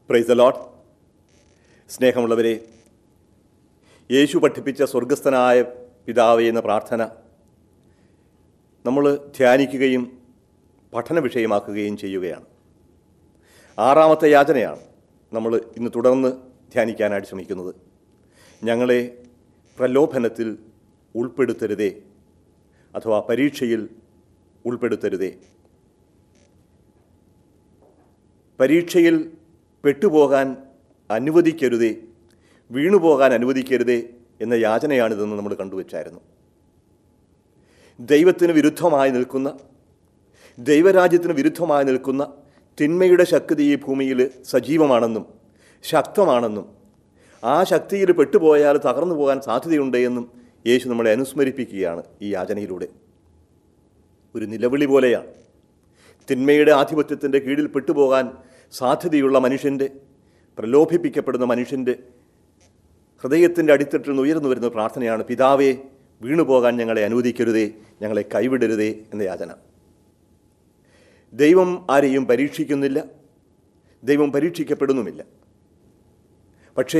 praise the ലോട്ട് സ്നേഹമുള്ളവരെ യേശു പഠിപ്പിച്ച സ്വർഗസ്ഥനായ പിതാവേ എന്ന പ്രാർത്ഥന നമ്മൾ ധ്യാനിക്കുകയും പഠന വിഷയമാക്കുകയും ചെയ്യുകയാണ് ആറാമത്തെ യാചനയാണ് നമ്മൾ ഇന്ന് തുടർന്ന് ധ്യാനിക്കാനായിട്ട് ശ്രമിക്കുന്നത് ഞങ്ങളെ പ്രലോഭനത്തിൽ ഉൾപ്പെടുത്തരുതേ അഥവാ പരീക്ഷയിൽ ഉൾപ്പെടുത്തരുതേ പരീക്ഷയിൽ പെട്ടുപോകാൻ അനുവദിക്കരുതേ വീണുപോകാൻ അനുവദിക്കരുതേ എന്ന യാചനയാണിതെന്ന് നമ്മൾ കണ്ടുവച്ചായിരുന്നു ദൈവത്തിന് വിരുദ്ധമായി നിൽക്കുന്ന ദൈവരാജ്യത്തിന് വിരുദ്ധമായി നിൽക്കുന്ന തിന്മയുടെ ശക്തി ഈ ഭൂമിയിൽ സജീവമാണെന്നും ശക്തമാണെന്നും ആ ശക്തിയിൽ പെട്ടുപോയാൽ തകർന്നു പോകാൻ സാധ്യതയുണ്ട് എന്നും യേശു നമ്മളെ അനുസ്മരിപ്പിക്കുകയാണ് ഈ യാചനയിലൂടെ ഒരു നിലവിളി പോലെയാണ് തിന്മയുടെ ആധിപത്യത്തിൻ്റെ കീഴിൽ പെട്ടുപോകാൻ സാധ്യതയുള്ള മനുഷ്യൻ്റെ പ്രലോഭിപ്പിക്കപ്പെടുന്ന മനുഷ്യൻ്റെ ഹൃദയത്തിൻ്റെ അടിത്തട്ടിൽ നിന്ന് ഉയർന്നു വരുന്ന പ്രാർത്ഥനയാണ് പിതാവേ വീണുപോകാൻ ഞങ്ങളെ അനുവദിക്കരുതേ ഞങ്ങളെ കൈവിടരുതേ എന്ന യാചന ദൈവം ആരെയും പരീക്ഷിക്കുന്നില്ല ദൈവം പരീക്ഷിക്കപ്പെടുന്നുമില്ല പക്ഷേ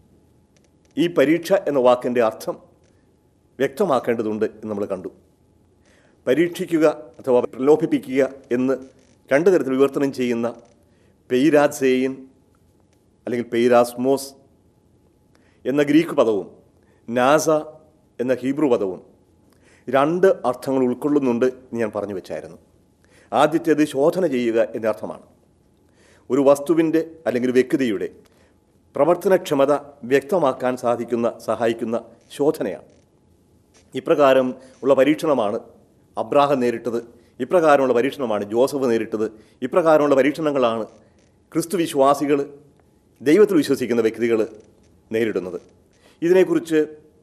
ഈ പരീക്ഷ എന്ന വാക്കിൻ്റെ അർത്ഥം വ്യക്തമാക്കേണ്ടതുണ്ട് എന്ന് നമ്മൾ കണ്ടു പരീക്ഷിക്കുക അഥവാ പ്രലോഭിപ്പിക്കുക എന്ന് രണ്ട് തരത്തിൽ വിവർത്തനം ചെയ്യുന്ന പെയ്രാസേയിൻ അല്ലെങ്കിൽ പെയ്രാസ്മോസ് എന്ന ഗ്രീക്ക് പദവും നാസ എന്ന ഹീബ്രു പദവും രണ്ട് അർത്ഥങ്ങൾ ഉൾക്കൊള്ളുന്നുണ്ട് എന്ന് ഞാൻ പറഞ്ഞു വെച്ചായിരുന്നു ആദ്യത്തേത് ശോധന ചെയ്യുക എന്ന അർത്ഥമാണ് ഒരു വസ്തുവിൻ്റെ അല്ലെങ്കിൽ വ്യക്തിയുടെ പ്രവർത്തനക്ഷമത വ്യക്തമാക്കാൻ സാധിക്കുന്ന സഹായിക്കുന്ന ശോധനയാണ് ഇപ്രകാരം ഉള്ള പരീക്ഷണമാണ് അബ്രാഹം നേരിട്ടത് ഇപ്രകാരമുള്ള പരീക്ഷണമാണ് ജോസഫ് നേരിട്ടത് ഇപ്രകാരമുള്ള പരീക്ഷണങ്ങളാണ് ക്രിസ്തു വിശ്വാസികൾ ദൈവത്തിൽ വിശ്വസിക്കുന്ന വ്യക്തികൾ നേരിടുന്നത് ഇതിനെക്കുറിച്ച്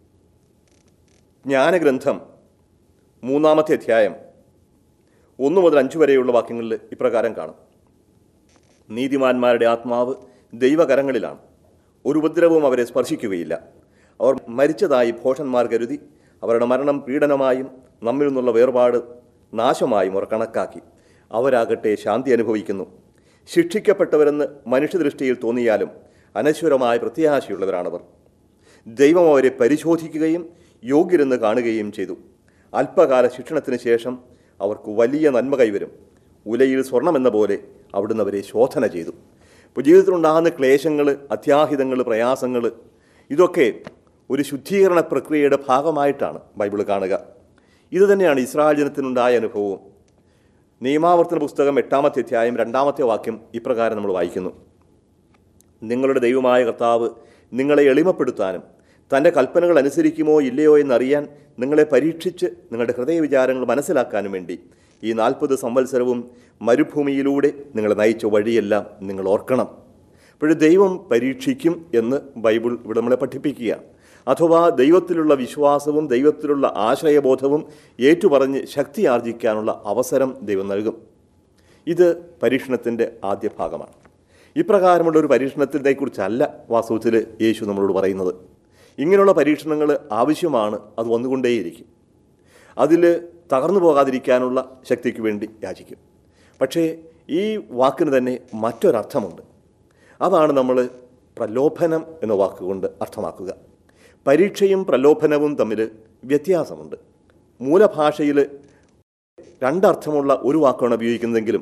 ജ്ഞാനഗ്രന്ഥം മൂന്നാമത്തെ അധ്യായം ഒന്ന് മുതൽ അഞ്ച് വരെയുള്ള വാക്യങ്ങളിൽ ഇപ്രകാരം കാണും നീതിമാന്മാരുടെ ആത്മാവ് ദൈവകരങ്ങളിലാണ് ഒരു ഉപദ്രവവും അവരെ സ്പർശിക്കുകയില്ല അവർ മരിച്ചതായി ഭോഷന്മാർ കരുതി അവരുടെ മരണം പീഡനമായും നമ്മിൽ നിന്നുള്ള വേർപാട് നാശമായും അവർ കണക്കാക്കി അവരാകട്ടെ ശാന്തി അനുഭവിക്കുന്നു ശിക്ഷിക്കപ്പെട്ടവരെന്ന് മനുഷ്യദൃഷ്ടിയിൽ തോന്നിയാലും അനശ്വരമായ പ്രത്യാശയുള്ളവരാണവർ ദൈവം അവരെ പരിശോധിക്കുകയും യോഗ്യരെന്ന് കാണുകയും ചെയ്തു അല്പകാല ശിക്ഷണത്തിന് ശേഷം അവർക്ക് വലിയ നന്മ കൈവരും ഉലയിൽ സ്വർണമെന്ന പോലെ അവിടുന്ന് അവരെ ശോധന ചെയ്തു ഇപ്പോൾ ജീവിതത്തിലുണ്ടാകുന്ന ക്ലേശങ്ങൾ അത്യാഹിതങ്ങൾ പ്രയാസങ്ങൾ ഇതൊക്കെ ഒരു ശുദ്ധീകരണ പ്രക്രിയയുടെ ഭാഗമായിട്ടാണ് ബൈബിൾ കാണുക ഇത് തന്നെയാണ് ഇസ്രായേൽ ജനത്തിനുണ്ടായ അനുഭവവും നിയമാവർത്തന പുസ്തകം എട്ടാമത്തെ അധ്യായം രണ്ടാമത്തെ വാക്യം ഇപ്രകാരം നമ്മൾ വായിക്കുന്നു നിങ്ങളുടെ ദൈവമായ കർത്താവ് നിങ്ങളെ എളിമപ്പെടുത്താനും തൻ്റെ കൽപ്പനകൾ അനുസരിക്കുമോ ഇല്ലയോ എന്നറിയാൻ നിങ്ങളെ പരീക്ഷിച്ച് നിങ്ങളുടെ ഹൃദയവിചാരങ്ങൾ മനസ്സിലാക്കാനും വേണ്ടി ഈ നാൽപ്പത് സംവത്സരവും മരുഭൂമിയിലൂടെ നിങ്ങളെ നയിച്ച വഴിയെല്ലാം നിങ്ങൾ ഓർക്കണം അപ്പോഴും ദൈവം പരീക്ഷിക്കും എന്ന് ബൈബിൾ ഇവിടെ നമ്മളെ പഠിപ്പിക്കുകയാണ് അഥവാ ദൈവത്തിലുള്ള വിശ്വാസവും ദൈവത്തിലുള്ള ആശ്രയബോധവും ഏറ്റുപറഞ്ഞ് ശക്തി ആർജിക്കാനുള്ള അവസരം ദൈവം നൽകും ഇത് പരീക്ഷണത്തിൻ്റെ ആദ്യ ഭാഗമാണ് ഇപ്രകാരമുള്ള ഒരു പരീക്ഷണത്തിനെ കുറിച്ചല്ല വാസ്തവത്തിൽ യേശു നമ്മളോട് പറയുന്നത് ഇങ്ങനെയുള്ള പരീക്ഷണങ്ങൾ ആവശ്യമാണ് അത് വന്നുകൊണ്ടേയിരിക്കും അതിൽ തകർന്നു പോകാതിരിക്കാനുള്ള ശക്തിക്ക് വേണ്ടി യാചിക്കും പക്ഷേ ഈ വാക്കിന് തന്നെ മറ്റൊരർത്ഥമുണ്ട് അതാണ് നമ്മൾ പ്രലോഭനം എന്ന വാക്കുകൊണ്ട് അർത്ഥമാക്കുക പരീക്ഷയും പ്രലോഭനവും തമ്മിൽ വ്യത്യാസമുണ്ട് മൂലഭാഷയിൽ രണ്ടർത്ഥമുള്ള ഒരു വാക്കാണ് ഉപയോഗിക്കുന്നതെങ്കിലും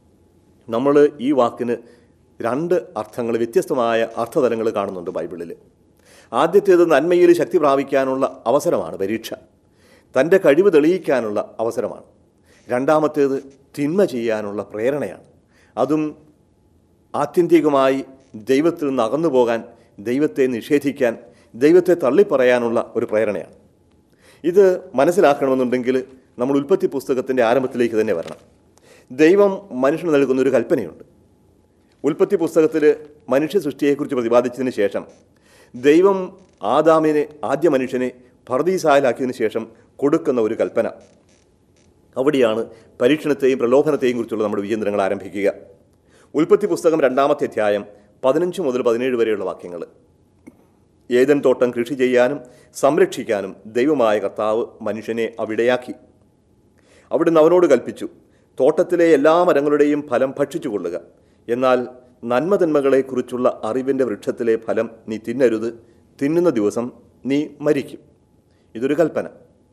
നമ്മൾ ഈ വാക്കിന് രണ്ട് അർത്ഥങ്ങൾ വ്യത്യസ്തമായ അർത്ഥതലങ്ങൾ കാണുന്നുണ്ട് ബൈബിളിൽ ആദ്യത്തേത് നന്മയിൽ ശക്തി പ്രാപിക്കാനുള്ള അവസരമാണ് പരീക്ഷ തൻ്റെ കഴിവ് തെളിയിക്കാനുള്ള അവസരമാണ് രണ്ടാമത്തേത് തിന്മ ചെയ്യാനുള്ള പ്രേരണയാണ് അതും ആത്യന്തികമായി ദൈവത്തിൽ നിന്ന് അകന്നു പോകാൻ ദൈവത്തെ നിഷേധിക്കാൻ ദൈവത്തെ തള്ളിപ്പറയാനുള്ള ഒരു പ്രേരണയാണ് ഇത് മനസ്സിലാക്കണമെന്നുണ്ടെങ്കിൽ നമ്മൾ ഉൽപ്പത്തി പുസ്തകത്തിൻ്റെ ആരംഭത്തിലേക്ക് തന്നെ വരണം ദൈവം മനുഷ്യന് നൽകുന്ന ഒരു കൽപ്പനയുണ്ട് ഉൽപ്പത്തി പുസ്തകത്തിൽ മനുഷ്യ സൃഷ്ടിയെക്കുറിച്ച് പ്രതിപാദിച്ചതിന് ശേഷം ദൈവം ആദാമിനെ ആദ്യ മനുഷ്യനെ ഭർദീസായാലാക്കിയതിന് ശേഷം കൊടുക്കുന്ന ഒരു കൽപ്പന അവിടെയാണ് പരീക്ഷണത്തെയും പ്രലോഭനത്തെയും കുറിച്ചുള്ള നമ്മുടെ വിചിന്തനങ്ങൾ ആരംഭിക്കുക ഉൽപ്പത്തി പുസ്തകം രണ്ടാമത്തെ അധ്യായം പതിനഞ്ച് മുതൽ പതിനേഴ് വരെയുള്ള വാക്യങ്ങൾ ഏതൻ തോട്ടം കൃഷി ചെയ്യാനും സംരക്ഷിക്കാനും ദൈവമായ കർത്താവ് മനുഷ്യനെ അവിടെയാക്കി അവിടുന്ന് അവനോട് കൽപ്പിച്ചു തോട്ടത്തിലെ എല്ലാ മരങ്ങളുടെയും ഫലം ഭക്ഷിച്ചു കൊള്ളുക എന്നാൽ നന്മതിന്മകളെക്കുറിച്ചുള്ള അറിവിൻ്റെ വൃക്ഷത്തിലെ ഫലം നീ തിന്നരുത് തിന്നുന്ന ദിവസം നീ മരിക്കും ഇതൊരു കൽപ്പന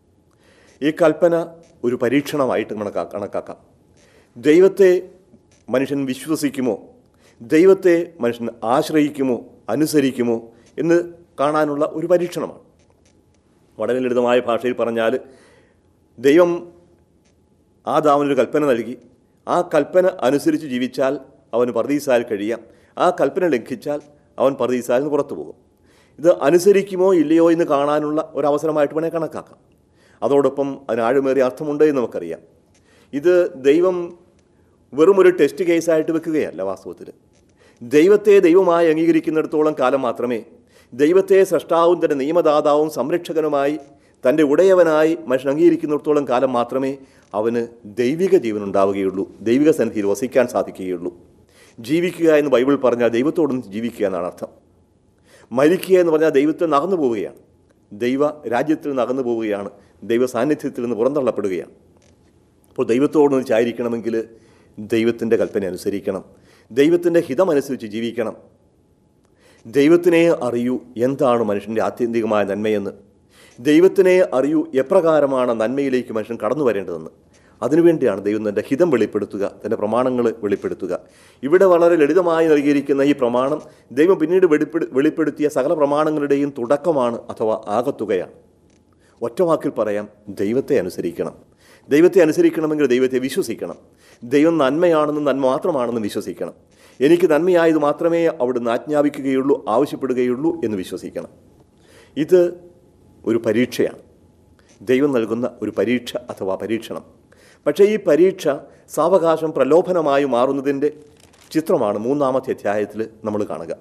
ഈ കൽപ്പന ഒരു പരീക്ഷണമായിട്ട് കണക്കാ കണക്കാക്കാം ദൈവത്തെ മനുഷ്യൻ വിശ്വസിക്കുമോ ദൈവത്തെ മനുഷ്യൻ ആശ്രയിക്കുമോ അനുസരിക്കുമോ എന്ന് കാണാനുള്ള ഒരു പരീക്ഷണമാണ് വളരെ ലളിതമായ ഭാഷയിൽ പറഞ്ഞാൽ ദൈവം ആദാമിനൊരു കൽപ്പന നൽകി ആ കൽപ്പന അനുസരിച്ച് ജീവിച്ചാൽ അവന് പർദീസാൽ കഴിയാം ആ കൽപ്പന ലംഘിച്ചാൽ അവൻ പർദീസാൽ നിന്ന് പുറത്തു പോകും ഇത് അനുസരിക്കുമോ ഇല്ലയോ എന്ന് കാണാനുള്ള ഒരു അവസരമായിട്ട് വേണേൽ കണക്കാക്കാം അതോടൊപ്പം അതിന് ആഴമേറിയ അർത്ഥമുണ്ട് എന്ന് നമുക്കറിയാം ഇത് ദൈവം വെറും ഒരു ടെസ്റ്റ് കേസായിട്ട് വെക്കുകയല്ല വാസ്തവത്തിൽ ദൈവത്തെ ദൈവമായി അംഗീകരിക്കുന്നിടത്തോളം കാലം മാത്രമേ ദൈവത്തെ സൃഷ്ടാവും തൻ്റെ നിയമദാതാവും സംരക്ഷകനുമായി തൻ്റെ ഉടയവനായി മനുഷ്യൻ അംഗീകരിക്കുന്നിടത്തോളം കാലം മാത്രമേ അവന് ദൈവിക ജീവൻ ഉണ്ടാവുകയുള്ളൂ ദൈവിക സന്നിധിയിൽ വസിക്കാൻ സാധിക്കുകയുള്ളൂ ജീവിക്കുക എന്ന് ബൈബിൾ പറഞ്ഞാൽ ദൈവത്തോടൊന്ന് ജീവിക്കുക എന്നാണ് അർത്ഥം മരിക്കുക എന്ന് പറഞ്ഞാൽ ദൈവത്തിൽ നകന്നു പോവുകയാണ് ദൈവ രാജ്യത്തിൽ നകന്നു പോവുകയാണ് ദൈവ സാന്നിധ്യത്തിൽ നിന്ന് പുറന്തള്ളപ്പെടുകയാണ് അപ്പോൾ ദൈവത്തോടൊന്ന് ചായിരിക്കണമെങ്കിൽ ദൈവത്തിൻ്റെ കൽപ്പന അനുസരിക്കണം ദൈവത്തിൻ്റെ ഹിതമനുസരിച്ച് ജീവിക്കണം ദൈവത്തിനെ അറിയൂ എന്താണ് മനുഷ്യൻ്റെ ആത്യന്തികമായ നന്മയെന്ന് ദൈവത്തിനെ അറിയൂ എപ്രകാരമാണ് നന്മയിലേക്ക് മനുഷ്യൻ കടന്നു വരേണ്ടതെന്ന് അതിനുവേണ്ടിയാണ് ദൈവം തൻ്റെ ഹിതം വെളിപ്പെടുത്തുക തൻ്റെ പ്രമാണങ്ങൾ വെളിപ്പെടുത്തുക ഇവിടെ വളരെ ലളിതമായി നൽകിയിരിക്കുന്ന ഈ പ്രമാണം ദൈവം പിന്നീട് വെളിപ്പെടു വെളിപ്പെടുത്തിയ സകല പ്രമാണങ്ങളുടെയും തുടക്കമാണ് അഥവാ ആകത്തുകയാണ് ഒറ്റ വാക്കിൽ പറയാം ദൈവത്തെ അനുസരിക്കണം ദൈവത്തെ അനുസരിക്കണമെങ്കിൽ ദൈവത്തെ വിശ്വസിക്കണം ദൈവം നന്മയാണെന്നും നന്മ മാത്രമാണെന്നും വിശ്വസിക്കണം എനിക്ക് നന്മയായത് മാത്രമേ അവിടുന്ന് ആജ്ഞാപിക്കുകയുള്ളൂ ആവശ്യപ്പെടുകയുള്ളൂ എന്ന് വിശ്വസിക്കണം ഇത് ഒരു പരീക്ഷയാണ് ദൈവം നൽകുന്ന ഒരു പരീക്ഷ അഥവാ പരീക്ഷണം പക്ഷേ ഈ പരീക്ഷ സാവകാശം പ്രലോഭനമായി മാറുന്നതിൻ്റെ ചിത്രമാണ് മൂന്നാമത്തെ അധ്യായത്തിൽ നമ്മൾ കാണുക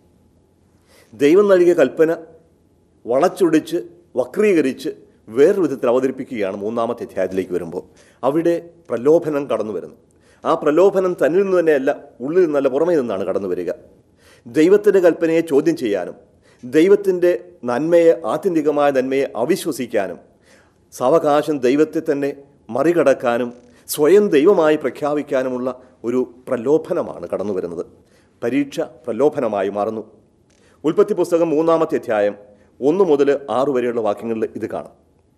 ദൈവം നൽകിയ കൽപ്പന വളച്ചൊടിച്ച് വക്രീകരിച്ച് വേറൊരു വിധത്തിൽ അവതരിപ്പിക്കുകയാണ് മൂന്നാമത്തെ അധ്യായത്തിലേക്ക് വരുമ്പോൾ അവിടെ പ്രലോഭനം കടന്നു വരുന്നു ആ പ്രലോഭനം തന്നിൽ നിന്ന് തന്നെയല്ല ഉള്ളിൽ നിന്നല്ല പുറമേ നിന്നാണ് കടന്നു വരിക ദൈവത്തിൻ്റെ കൽപ്പനയെ ചോദ്യം ചെയ്യാനും ദൈവത്തിൻ്റെ നന്മയെ ആത്യന്തികമായ നന്മയെ അവിശ്വസിക്കാനും സാവകാശം ദൈവത്തെ തന്നെ മറികടക്കാനും സ്വയം ദൈവമായി പ്രഖ്യാപിക്കാനുമുള്ള ഒരു പ്രലോഭനമാണ് കടന്നു വരുന്നത് പരീക്ഷ പ്രലോഭനമായി മാറുന്നു ഉൽപ്പത്തി പുസ്തകം മൂന്നാമത്തെ അധ്യായം ഒന്ന് മുതൽ ആറ് വരെയുള്ള വാക്യങ്ങളിൽ ഇത് കാണാം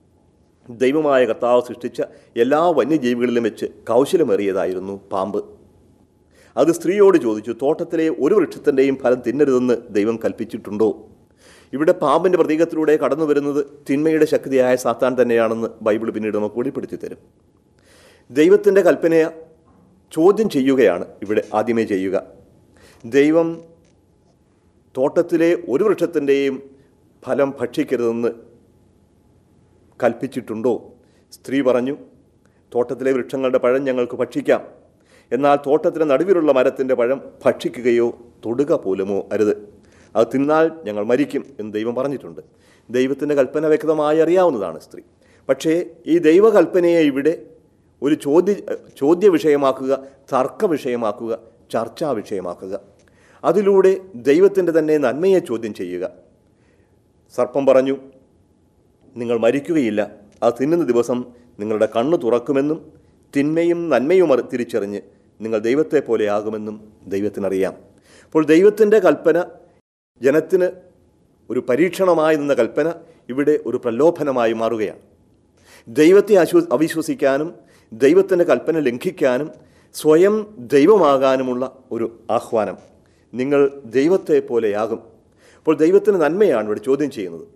ദൈവമായ കർത്താവ് സൃഷ്ടിച്ച എല്ലാ വന്യജീവികളിലും വെച്ച് കൗശലമേറിയതായിരുന്നു പാമ്പ് അത് സ്ത്രീയോട് ചോദിച്ചു തോട്ടത്തിലെ ഒരു വൃക്ഷത്തിൻ്റെയും ഫലം തിന്നരുതെന്ന് ദൈവം കൽപ്പിച്ചിട്ടുണ്ടോ ഇവിടെ പാമ്പിൻ്റെ പ്രതീകത്തിലൂടെ കടന്നു വരുന്നത് തിന്മയുടെ ശക്തിയായ സാത്താൻ തന്നെയാണെന്ന് ബൈബിൾ പിന്നീട് നമുക്ക് വെളിപ്പെടുത്തി തരും ദൈവത്തിൻ്റെ കൽപ്പനയെ ചോദ്യം ചെയ്യുകയാണ് ഇവിടെ ആദ്യമേ ചെയ്യുക ദൈവം തോട്ടത്തിലെ ഒരു വൃക്ഷത്തിൻ്റെയും ഫലം ഭക്ഷിക്കരുതെന്ന് കൽപ്പിച്ചിട്ടുണ്ടോ സ്ത്രീ പറഞ്ഞു തോട്ടത്തിലെ വൃക്ഷങ്ങളുടെ പഴം ഞങ്ങൾക്ക് ഭക്ഷിക്കാം എന്നാൽ തോട്ടത്തിന് നടുവിലുള്ള മരത്തിൻ്റെ പഴം ഭക്ഷിക്കുകയോ തൊടുക പോലുമോ അരുത് അത് തിന്നാൽ ഞങ്ങൾ മരിക്കും എന്ന് ദൈവം പറഞ്ഞിട്ടുണ്ട് ദൈവത്തിൻ്റെ കൽപ്പന വ്യക്തമായി അറിയാവുന്നതാണ് സ്ത്രീ പക്ഷേ ഈ ദൈവകൽപ്പനയെ ഇവിടെ ഒരു ചോദ്യ ചോദ്യ വിഷയമാക്കുക തർക്ക വിഷയമാക്കുക ചർച്ചാ വിഷയമാക്കുക അതിലൂടെ ദൈവത്തിൻ്റെ തന്നെ നന്മയെ ചോദ്യം ചെയ്യുക സർപ്പം പറഞ്ഞു നിങ്ങൾ മരിക്കുകയില്ല അത് തിന്നുന്ന ദിവസം നിങ്ങളുടെ കണ്ണ് തുറക്കുമെന്നും തിന്മയും നന്മയും അറി- തിരിച്ചറിഞ്ഞ് നിങ്ങൾ ദൈവത്തെ പോലെയാകുമെന്നും ദൈവത്തിനറിയാം അപ്പോൾ ദൈവത്തിൻ്റെ കൽപ്പന ജനത്തിന് ഒരു പരീക്ഷണമായി നിന്ന കൽപ്പന ഇവിടെ ഒരു പ്രലോഭനമായി മാറുകയാണ് ദൈവത്തെ അശ്വ അവിശ്വസിക്കാനും ദൈവത്തിൻ്റെ കൽപ്പന ലംഘിക്കാനും സ്വയം ദൈവമാകാനുമുള്ള ഒരു ആഹ്വാനം നിങ്ങൾ ദൈവത്തെ പോലെയാകും അപ്പോൾ ദൈവത്തിൻ്റെ നന്മയാണ് ഇവിടെ ചോദ്യം ചെയ്യുന്നത്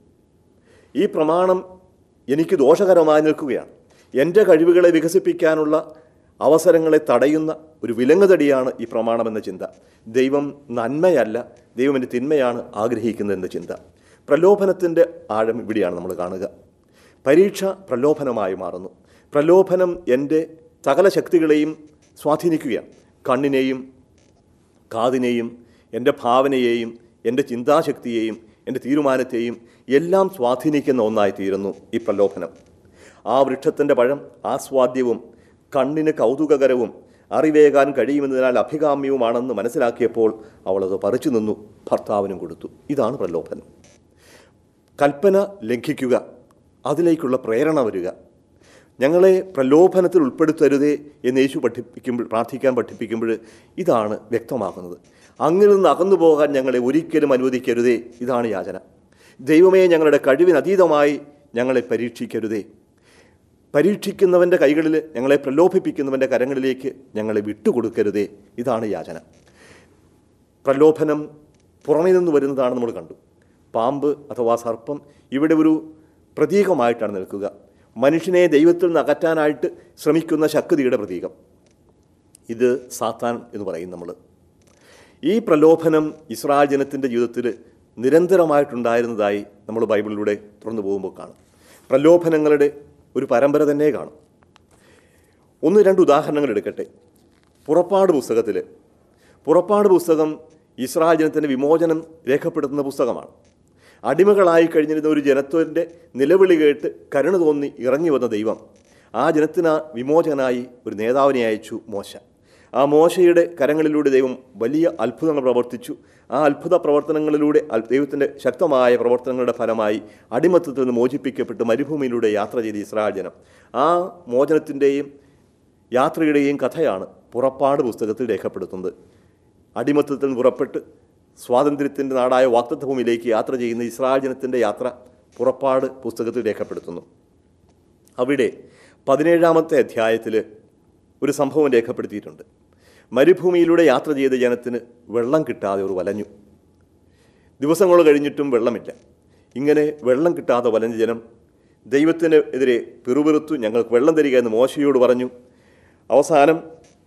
ഈ പ്രമാണം എനിക്ക് ദോഷകരമായി നിൽക്കുകയാണ് എൻ്റെ കഴിവുകളെ വികസിപ്പിക്കാനുള്ള അവസരങ്ങളെ തടയുന്ന ഒരു വിലങ്ങുതടിയാണ് ഈ പ്രമാണം എന്ന ചിന്ത ദൈവം നന്മയല്ല ദൈവം എൻ്റെ തിന്മയാണ് ആഗ്രഹിക്കുന്നതെന്ന ചിന്ത പ്രലോഭനത്തിൻ്റെ ആഴം ഇവിടെയാണ് നമ്മൾ കാണുക പരീക്ഷ പ്രലോഭനമായി മാറുന്നു പ്രലോഭനം എൻ്റെ സകല ശക്തികളെയും സ്വാധീനിക്കുകയാണ് കണ്ണിനെയും കാതിനെയും എൻ്റെ ഭാവനയെയും എൻ്റെ ചിന്താശക്തിയെയും എൻ്റെ തീരുമാനത്തെയും എല്ലാം സ്വാധീനിക്കുന്ന ഒന്നായി തീരുന്നു ഈ പ്രലോഭനം ആ വൃക്ഷത്തിൻ്റെ പഴം ആസ്വാദ്യവും കണ്ണിന് കൗതുകകരവും അറിവേകാൻ കഴിയുമെന്നതിനാൽ അഭികാമ്യവുമാണെന്ന് മനസ്സിലാക്കിയപ്പോൾ അവളത് പറിച്ചു നിന്നു ഭർത്താവിനും കൊടുത്തു ഇതാണ് പ്രലോഭനം കൽപ്പന ലംഘിക്കുക അതിലേക്കുള്ള പ്രേരണ വരിക ഞങ്ങളെ പ്രലോഭനത്തിൽ ഉൾപ്പെടുത്തരുതേ എന്ന് യേശു പഠിപ്പിക്കുമ്പോൾ പ്രാർത്ഥിക്കാൻ പഠിപ്പിക്കുമ്പോൾ ഇതാണ് വ്യക്തമാക്കുന്നത് അങ്ങിൽ നിന്ന് അകന്നു പോകാൻ ഞങ്ങളെ ഒരിക്കലും അനുവദിക്കരുതേ ഇതാണ് യാചന ദൈവമേ ഞങ്ങളുടെ കഴിവിനതീതമായി ഞങ്ങളെ പരീക്ഷിക്കരുതേ പരീക്ഷിക്കുന്നവൻ്റെ കൈകളിൽ ഞങ്ങളെ പ്രലോഭിപ്പിക്കുന്നവൻ്റെ കരങ്ങളിലേക്ക് ഞങ്ങളെ വിട്ടുകൊടുക്കരുതേ ഇതാണ് യാചന പ്രലോഭനം പുറമേ നിന്ന് വരുന്നതാണ് നമ്മൾ കണ്ടു പാമ്പ് അഥവാ സർപ്പം ഇവിടെ ഒരു പ്രതീകമായിട്ടാണ് നിൽക്കുക മനുഷ്യനെ ദൈവത്തിൽ നിന്ന് അകറ്റാനായിട്ട് ശ്രമിക്കുന്ന ശക്തിയുടെ പ്രതീകം ഇത് സാത്താൻ എന്ന് പറയും നമ്മൾ ഈ പ്രലോഭനം ഇസ്രായേൽ ജനത്തിൻ്റെ ജീവിതത്തിൽ നിരന്തരമായിട്ടുണ്ടായിരുന്നതായി നമ്മൾ ബൈബിളിലൂടെ തുറന്നു പോകുമ്പോൾ കാണും പ്രലോഭനങ്ങളുടെ ഒരു പരമ്പര തന്നെ കാണും ഒന്ന് രണ്ട് ഉദാഹരണങ്ങൾ എടുക്കട്ടെ പുറപ്പാട് പുസ്തകത്തിൽ പുറപ്പാട് പുസ്തകം ഇസ്രായേൽ ജനത്തിൻ്റെ വിമോചനം രേഖപ്പെടുത്തുന്ന പുസ്തകമാണ് അടിമകളായി കഴിഞ്ഞിരുന്ന ഒരു ജനത്തിൻ്റെ നിലവിളി കേട്ട് കരുണ തോന്നി ഇറങ്ങി വന്ന ദൈവം ആ ജനത്തിന് വിമോചകനായി ഒരു നേതാവിനെ അയച്ചു മോശ ആ മോശയുടെ കരങ്ങളിലൂടെ ദൈവം വലിയ അത്ഭുതങ്ങൾ പ്രവർത്തിച്ചു ആ അത്ഭുത പ്രവർത്തനങ്ങളിലൂടെ അൽ- ദൈവത്തിൻ്റെ ശക്തമായ പ്രവർത്തനങ്ങളുടെ ഫലമായി അടിമത്തത്തിൽ നിന്ന് മോചിപ്പിക്കപ്പെട്ട് മരുഭൂമിയിലൂടെ യാത്ര ചെയ്ത ഇസ്രായേൽ ജനം ആ മോചനത്തിൻ്റെയും യാത്രയുടെയും കഥയാണ് പുറപ്പാട് പുസ്തകത്തിൽ രേഖപ്പെടുത്തുന്നത് അടിമത്തത്തിൽ നിന്ന് പുറപ്പെട്ട് സ്വാതന്ത്ര്യത്തിൻ്റെ നാടായ വാക്തത്വ ഭൂമിയിലേക്ക് യാത്ര ചെയ്യുന്ന ഇസ്രായേൽ ജനത്തിൻ്റെ യാത്ര പുറപ്പാട് പുസ്തകത്തിൽ രേഖപ്പെടുത്തുന്നു അവിടെ പതിനേഴാമത്തെ അധ്യായത്തിൽ ഒരു സംഭവം രേഖപ്പെടുത്തിയിട്ടുണ്ട് മരുഭൂമിയിലൂടെ യാത്ര ചെയ്ത ജനത്തിന് വെള്ളം കിട്ടാതെ ഒരു വലഞ്ഞു ദിവസങ്ങൾ കഴിഞ്ഞിട്ടും വെള്ളമില്ല ഇങ്ങനെ വെള്ളം കിട്ടാതെ വലഞ്ഞ ജനം ദൈവത്തിന് എതിരെ പിറുപിറുത്തു ഞങ്ങൾക്ക് വെള്ളം തരിക എന്ന് മോശയോട് പറഞ്ഞു അവസാനം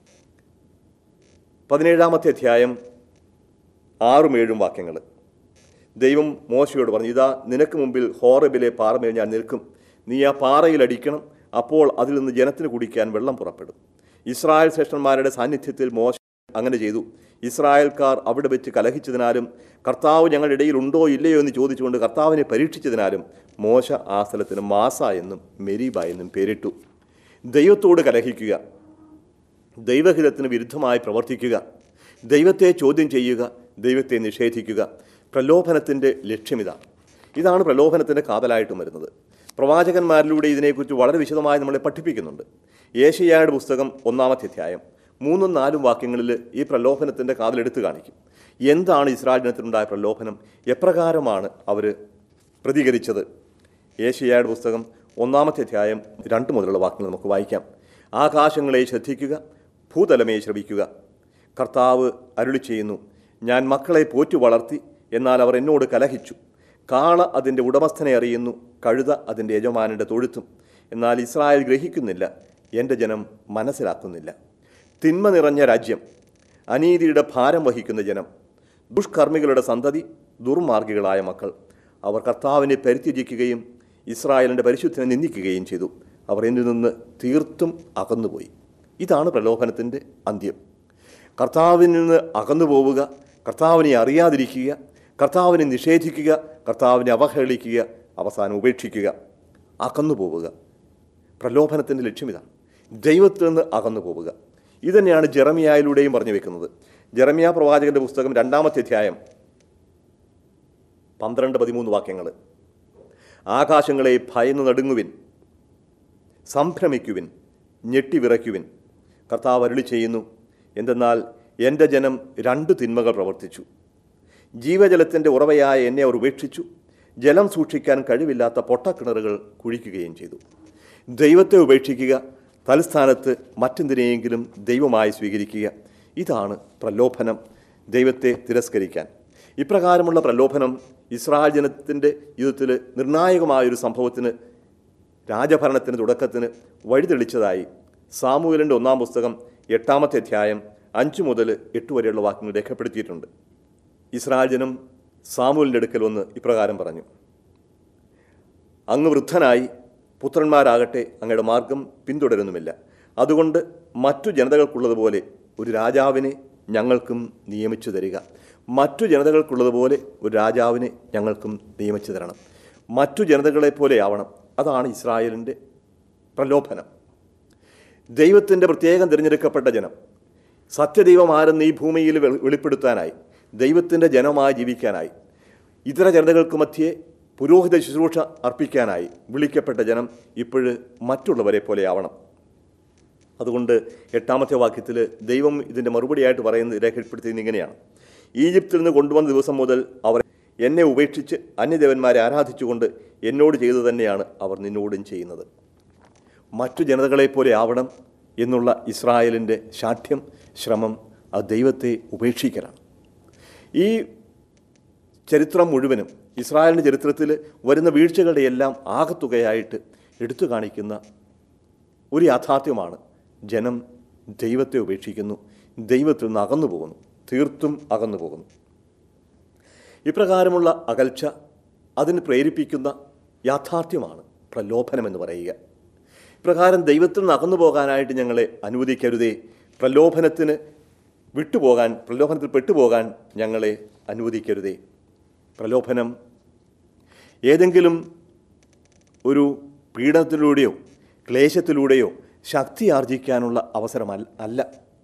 പതിനേഴാമത്തെ അധ്യായം ആറും ഏഴും വാക്യങ്ങൾ ദൈവം മോശയോട് പറഞ്ഞു ഇതാ നിനക്ക് മുമ്പിൽ ഹോറബിലെ പാറമേൽ ഞാൻ നിൽക്കും നീ ആ പാറയിൽ അടിക്കണം അപ്പോൾ അതിൽ നിന്ന് ജനത്തിന് കുടിക്കാൻ വെള്ളം പുറപ്പെടും ഇസ്രായേൽ ശ്രേഷ്ഠന്മാരുടെ സാന്നിധ്യത്തിൽ മോശ അങ്ങനെ ചെയ്തു ഇസ്രായേൽക്കാർ അവിടെ വെച്ച് കലഹിച്ചതിനാലും കർത്താവ് ഞങ്ങളുടെ ഇടയിൽ ഉണ്ടോ ഇല്ലയോ എന്ന് ചോദിച്ചുകൊണ്ട് കർത്താവിനെ പരീക്ഷിച്ചതിനാലും മോശ ആ സ്ഥലത്തിന് മാസ എന്നും മെരീബ എന്നും പേരിട്ടു ദൈവത്തോട് കലഹിക്കുക ദൈവഹിതത്തിന് വിരുദ്ധമായി പ്രവർത്തിക്കുക ദൈവത്തെ ചോദ്യം ചെയ്യുക ദൈവത്തെ നിഷേധിക്കുക പ്രലോഭനത്തിൻ്റെ ലക്ഷ്യമിതാണ് ഇതാണ് പ്രലോഭനത്തിൻ്റെ കാതലായിട്ടും വരുന്നത് പ്രവാചകന്മാരിലൂടെ ഇതിനെക്കുറിച്ച് വളരെ വിശദമായി നമ്മളെ പഠിപ്പിക്കുന്നുണ്ട് ഏഷ്യയുടെ പുസ്തകം ഒന്നാമത്തെ അധ്യായം മൂന്നും നാലും വാക്യങ്ങളിൽ ഈ പ്രലോഭനത്തിൻ്റെ കാതലെടുത്ത് കാണിക്കും എന്താണ് ഇസ്രായേൽ ജനത്തിനുണ്ടായ പ്രലോഭനം എപ്രകാരമാണ് അവർ പ്രതികരിച്ചത് ഏഷ്യയുടെ പുസ്തകം ഒന്നാമത്തെ അധ്യായം രണ്ട് മുതലുള്ള വാക്യങ്ങൾ നമുക്ക് വായിക്കാം ആകാശങ്ങളെ ശ്രദ്ധിക്കുക ഭൂതലമേ ശ്രവിക്കുക കർത്താവ് അരുളി ചെയ്യുന്നു ഞാൻ മക്കളെ പോറ്റു വളർത്തി എന്നാൽ അവർ എന്നോട് കലഹിച്ചു കാള അതിൻ്റെ ഉടമസ്ഥനെ അറിയുന്നു കഴുത അതിൻ്റെ യജമാനൻ്റെ തൊഴുത്തും എന്നാൽ ഇസ്രായേൽ ഗ്രഹിക്കുന്നില്ല എൻ്റെ ജനം മനസ്സിലാക്കുന്നില്ല തിന്മ നിറഞ്ഞ രാജ്യം അനീതിയുടെ ഭാരം വഹിക്കുന്ന ജനം ദുഷ്കർമ്മികളുടെ സന്തതി ദുർമാർഗികളായ മക്കൾ അവർ കർത്താവിനെ പരിത്യജിക്കുകയും ഇസ്രായേലിൻ്റെ പരിശുദ്ധനെ നിന്ദിക്കുകയും ചെയ്തു അവർ എന്നിൽ നിന്ന് തീർത്തും അകന്നുപോയി ഇതാണ് പ്രലോഭനത്തിൻ്റെ അന്ത്യം കർത്താവിൽ നിന്ന് അകന്നു പോവുക കർത്താവിനെ അറിയാതിരിക്കുക കർത്താവിനെ നിഷേധിക്കുക കർത്താവിനെ അവഹേളിക്കുക അവസാനം ഉപേക്ഷിക്കുക അകന്നു പോവുക പ്രലോഭനത്തിൻ്റെ ലക്ഷ്യം ഇതാണ് ദൈവത്തിൽ നിന്ന് അകന്നു പോവുക ഇതുതന്നെയാണ് ജെറമിയായിലൂടെയും പറഞ്ഞു വെക്കുന്നത് ജെറമിയ പ്രവാചകന്റെ പുസ്തകം രണ്ടാമത്തെ അധ്യായം പന്ത്രണ്ട് പതിമൂന്ന് വാക്യങ്ങൾ ആകാശങ്ങളെ ഭയന്ന് നടുങ്ങുവിൻ സംഭ്രമിക്കുവിൻ ഞെട്ടിവിറയ്ക്കുവിൻ കർത്താവ് അരുളി ചെയ്യുന്നു എന്തെന്നാൽ എൻ്റെ ജനം രണ്ട് തിന്മകൾ പ്രവർത്തിച്ചു ജീവജലത്തിൻ്റെ ഉറവയായ എന്നെ അവർ ഉപേക്ഷിച്ചു ജലം സൂക്ഷിക്കാൻ കഴിവില്ലാത്ത പൊട്ടക്കിണറുകൾ കുഴിക്കുകയും ചെയ്തു ദൈവത്തെ ഉപേക്ഷിക്കുക തലസ്ഥാനത്ത് മറ്റെന്തിനെയെങ്കിലും ദൈവമായി സ്വീകരിക്കുക ഇതാണ് പ്രലോഭനം ദൈവത്തെ തിരസ്കരിക്കാൻ ഇപ്രകാരമുള്ള പ്രലോഭനം ഇസ്രായേൽ ജനത്തിൻ്റെ യുദ്ധത്തിൽ നിർണായകമായൊരു സംഭവത്തിന് രാജഭരണത്തിന് തുടക്കത്തിന് വഴിതെളിച്ചതായി സാമൂഹലിൻ്റെ ഒന്നാം പുസ്തകം എട്ടാമത്തെ അധ്യായം അഞ്ച് മുതൽ എട്ട് വരെയുള്ള വാക്യങ്ങൾ രേഖപ്പെടുത്തിയിട്ടുണ്ട് ഇസ്രായേൽ ജനം സാമൂലിൻ്റെ അടുക്കൽ വന്ന് ഇപ്രകാരം പറഞ്ഞു അങ്ങ് വൃദ്ധനായി പുത്രന്മാരാകട്ടെ അങ്ങയുടെ മാർഗം പിന്തുടരുന്നുമില്ല അതുകൊണ്ട് മറ്റു ജനതകൾക്കുള്ളതുപോലെ ഒരു രാജാവിനെ ഞങ്ങൾക്കും നിയമിച്ചു തരിക മറ്റു ജനതകൾക്കുള്ളതുപോലെ ഒരു രാജാവിനെ ഞങ്ങൾക്കും നിയമിച്ചു തരണം മറ്റു ജനതകളെപ്പോലെ ആവണം അതാണ് ഇസ്രായേലിൻ്റെ പ്രലോഭനം ദൈവത്തിൻ്റെ പ്രത്യേകം തിരഞ്ഞെടുക്കപ്പെട്ട ജനം സത്യദൈവം ആരെന്ന് ഈ ഭൂമിയിൽ വെളി- വെളിപ്പെടുത്താനായി ദൈവത്തിൻ്റെ ജനമായി ജീവിക്കാനായി ഇതര ജനതകൾക്ക് മധ്യേ പുരോഹിത ശുശ്രൂഷ അർപ്പിക്കാനായി വിളിക്കപ്പെട്ട ജനം ഇപ്പോഴ് മറ്റുള്ളവരെ പോലെ ആവണം അതുകൊണ്ട് എട്ടാമത്തെ വാക്യത്തിൽ ദൈവം ഇതിൻ്റെ മറുപടിയായിട്ട് പറയുന്നത് രേഖപ്പെടുത്തിയത് ഇങ്ങനെയാണ് ഈജിപ്തിൽ നിന്ന് കൊണ്ടുവന്ന ദിവസം മുതൽ അവർ എന്നെ ഉപേക്ഷിച്ച് അന്യദേവന്മാരെ ആരാധിച്ചുകൊണ്ട് എന്നോട് ചെയ്തു തന്നെയാണ് അവർ നിന്നോടും ചെയ്യുന്നത് മറ്റു ജനതകളെപ്പോലെ ആവണം എന്നുള്ള ഇസ്രായേലിൻ്റെ ശാഠ്യം ശ്രമം ആ ദൈവത്തെ ഉപേക്ഷിക്കലാണ് ഈ ചരിത്രം മുഴുവനും ഇസ്രായേലിൻ്റെ ചരിത്രത്തിൽ വരുന്ന വീഴ്ചകളുടെ എല്ലാം ആകത്തുകയായിട്ട് എടുത്തു കാണിക്കുന്ന ഒരു യാഥാർത്ഥ്യമാണ് ജനം ദൈവത്തെ ഉപേക്ഷിക്കുന്നു ദൈവത്തിൽ നിന്ന് അകന്നു പോകുന്നു തീർത്തും അകന്നു പോകുന്നു ഇപ്രകാരമുള്ള അകൽച്ച അതിന് പ്രേരിപ്പിക്കുന്ന യാഥാർത്ഥ്യമാണ് പ്രലോഭനം എന്ന് പറയുക ഇപ്രകാരം ദൈവത്തിൽ നിന്ന് അകന്നു പോകാനായിട്ട് ഞങ്ങളെ അനുവദിക്കരുതേ പ്രലോഭനത്തിന് വിട്ടുപോകാൻ പ്രലോഭനത്തിൽ പെട്ടുപോകാൻ ഞങ്ങളെ അനുവദിക്കരുതേ പ്രലോഭനം ഏതെങ്കിലും ഒരു പീഡനത്തിലൂടെയോ ക്ലേശത്തിലൂടെയോ ശക്തി ആർജിക്കാനുള്ള അവസരമല്ല അല്ല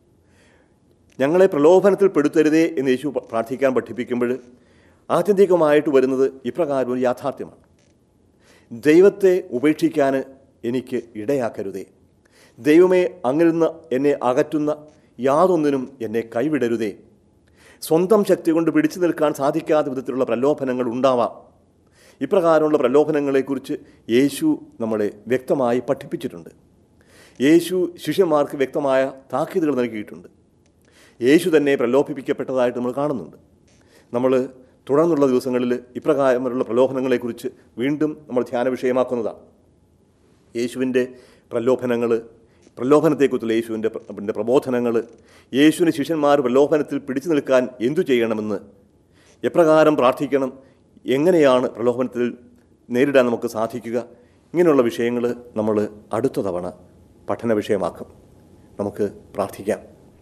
ഞങ്ങളെ പ്രലോഭനത്തിൽ പെടുത്തരുതേ എന്ന് യേശു പ്രാർത്ഥിക്കാൻ പഠിപ്പിക്കുമ്പോൾ ആത്യന്തികമായിട്ട് വരുന്നത് ഇപ്രകാരം ഒരു യാഥാർത്ഥ്യമാണ് ദൈവത്തെ ഉപേക്ഷിക്കാൻ എനിക്ക് ഇടയാക്കരുതേ ദൈവമേ അങ്ങിൽ നിന്ന് എന്നെ അകറ്റുന്ന യാതൊന്നിനും എന്നെ കൈവിടരുതേ സ്വന്തം ശക്തി കൊണ്ട് പിടിച്ചു നിൽക്കാൻ സാധിക്കാത്ത വിധത്തിലുള്ള പ്രലോഭനങ്ങൾ ഉണ്ടാവാം ഇപ്രകാരമുള്ള പ്രലോഭനങ്ങളെക്കുറിച്ച് യേശു നമ്മളെ വ്യക്തമായി പഠിപ്പിച്ചിട്ടുണ്ട് യേശു ശിഷ്യന്മാർക്ക് വ്യക്തമായ താക്കീതുകൾ നൽകിയിട്ടുണ്ട് യേശു തന്നെ പ്രലോഭിപ്പിക്കപ്പെട്ടതായിട്ട് നമ്മൾ കാണുന്നുണ്ട് നമ്മൾ തുടർന്നുള്ള ദിവസങ്ങളിൽ ഇപ്രകാരമുള്ള പ്രലോഭനങ്ങളെക്കുറിച്ച് വീണ്ടും നമ്മൾ ധ്യാന വിഷയമാക്കുന്നതാണ് യേശുവിൻ്റെ പ്രലോഭനങ്ങൾ പ്രലോഭനത്തെക്കുറിച്ചുള്ള യേശുവിൻ്റെ പ്ര- പ്രബോധനങ്ങൾ യേശുവിന് ശിഷ്യന്മാർ പ്രലോഭനത്തിൽ പിടിച്ചു നിൽക്കാൻ എന്തു ചെയ്യണമെന്ന് എപ്രകാരം പ്രാർത്ഥിക്കണം എങ്ങനെയാണ് പ്രലോഭനത്തിൽ നേരിടാൻ നമുക്ക് സാധിക്കുക ഇങ്ങനെയുള്ള വിഷയങ്ങൾ നമ്മൾ അടുത്ത തവണ പഠന വിഷയമാക്കും നമുക്ക് പ്രാർത്ഥിക്കാം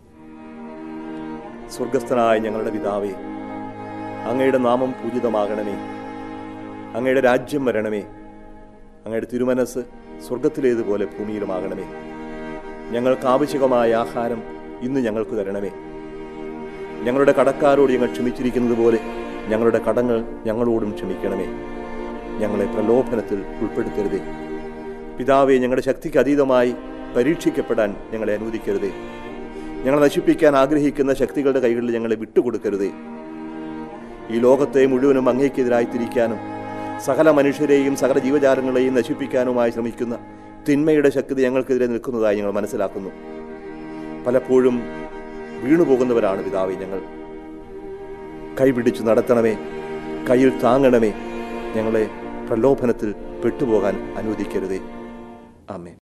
സ്വർഗസ്ഥനായ ഞങ്ങളുടെ പിതാവേ അങ്ങയുടെ നാമം പൂജിതമാകണമേ അങ്ങയുടെ രാജ്യം വരണമേ അങ്ങയുടെ തിരുമനസ് സ്വർഗത്തിലേതുപോലെ ഭൂമിയിലുമാകണമേ ഞങ്ങൾക്ക് ആവശ്യകമായ ആഹാരം ഇന്ന് ഞങ്ങൾക്ക് തരണമേ ഞങ്ങളുടെ കടക്കാരോട് ഞങ്ങൾ ക്ഷമിച്ചിരിക്കുന്നത് പോലെ ഞങ്ങളുടെ കടങ്ങൾ ഞങ്ങളോടും ക്ഷമിക്കണമേ ഞങ്ങളെ പ്രലോഭനത്തിൽ ഉൾപ്പെടുത്തരുതേ പിതാവെ ഞങ്ങളുടെ ശക്തിക്ക് അതീതമായി പരീക്ഷിക്കപ്പെടാൻ ഞങ്ങളെ അനുവദിക്കരുതേ ഞങ്ങളെ നശിപ്പിക്കാൻ ആഗ്രഹിക്കുന്ന ശക്തികളുടെ കൈകളിൽ ഞങ്ങളെ വിട്ടുകൊടുക്കരുതേ ഈ ലോകത്തെ മുഴുവനും അങ്ങേക്കെതിരായി തിരിക്കാനും സകല മനുഷ്യരെയും സകല ജീവജാലങ്ങളെയും നശിപ്പിക്കാനുമായി ശ്രമിക്കുന്ന തിന്മയുടെ ശക്തി ഞങ്ങൾക്കെതിരെ നിൽക്കുന്നതായി ഞങ്ങൾ മനസ്സിലാക്കുന്നു പലപ്പോഴും വീണുപോകുന്നവരാണ് പിതാവെ ഞങ്ങൾ കൈപിടിച്ചു നടത്തണമേ കയ്യിൽ താങ്ങണമേ ഞങ്ങളെ പ്രലോഭനത്തിൽ പെട്ടുപോകാൻ അനുവദിക്കരുതേ ആമേ